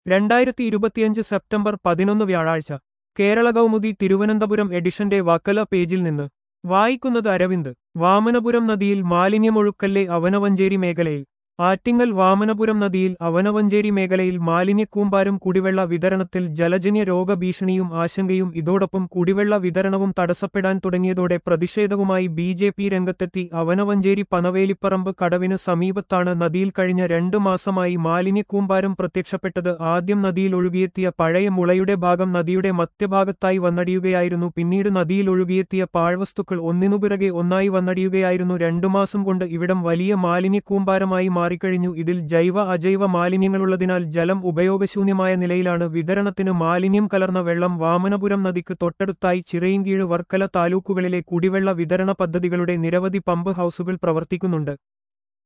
രണ്ടായിരത്തി ഇരുപത്തിയഞ്ച് സെപ്റ്റംബർ പതിനൊന്ന് വ്യാഴാഴ്ച കേരള കൗമുദി തിരുവനന്തപുരം എഡിഷന്റെ വക്കല പേജിൽ നിന്ന് വായിക്കുന്നത് അരവിന്ദ് വാമനപുരം നദിയിൽ മാലിന്യമൊഴുക്കല്ലേ അവനവഞ്ചേരി മേഖലയിൽ ആറ്റിങ്ങൽ വാമനപുരം നദിയിൽ അവനവഞ്ചേരി മേഖലയിൽ മാലിന്യക്കൂമ്പാരും കുടിവെള്ള വിതരണത്തിൽ ജലജന്യ രോഗഭീഷണിയും ആശങ്കയും ഇതോടൊപ്പം കുടിവെള്ള വിതരണവും തടസ്സപ്പെടാൻ തുടങ്ങിയതോടെ പ്രതിഷേധവുമായി ബി ജെ പി രംഗത്തെത്തി അവനവഞ്ചേരി പനവേലിപ്പറമ്പ് കടവിന് സമീപത്താണ് നദിയിൽ കഴിഞ്ഞ രണ്ടു മാസമായി മാലിന്യക്കൂമ്പാരം പ്രത്യക്ഷപ്പെട്ടത് ആദ്യം നദിയിൽ ഒഴുകിയെത്തിയ പഴയ മുളയുടെ ഭാഗം നദിയുടെ മധ്യഭാഗത്തായി വന്നടിയുകയായിരുന്നു പിന്നീട് നദിയിൽ ഒഴുകിയെത്തിയ പാഴ്വസ്തുക്കൾ ഒന്നിനുപിറകെ ഒന്നായി വന്നടിയുകയായിരുന്നു രണ്ടു മാസം കൊണ്ട് ഇവിടം വലിയ മാലിന്യക്കൂമ്പാരമായി മാറിക്കഴിഞ്ഞു ഇതിൽ ജൈവ അജൈവ മാലിന്യങ്ങളുള്ളതിനാൽ ജലം ഉപയോഗശൂന്യമായ നിലയിലാണ് വിതരണത്തിന് മാലിന്യം കലർന്ന വെള്ളം വാമനപുരം നദിക്ക് തൊട്ടടുത്തായി ചിറയിൻകീഴ് വർക്കല താലൂക്കുകളിലെ കുടിവെള്ള വിതരണ പദ്ധതികളുടെ നിരവധി പമ്പ് ഹൌസുകൾ പ്രവർത്തിക്കുന്നുണ്ട്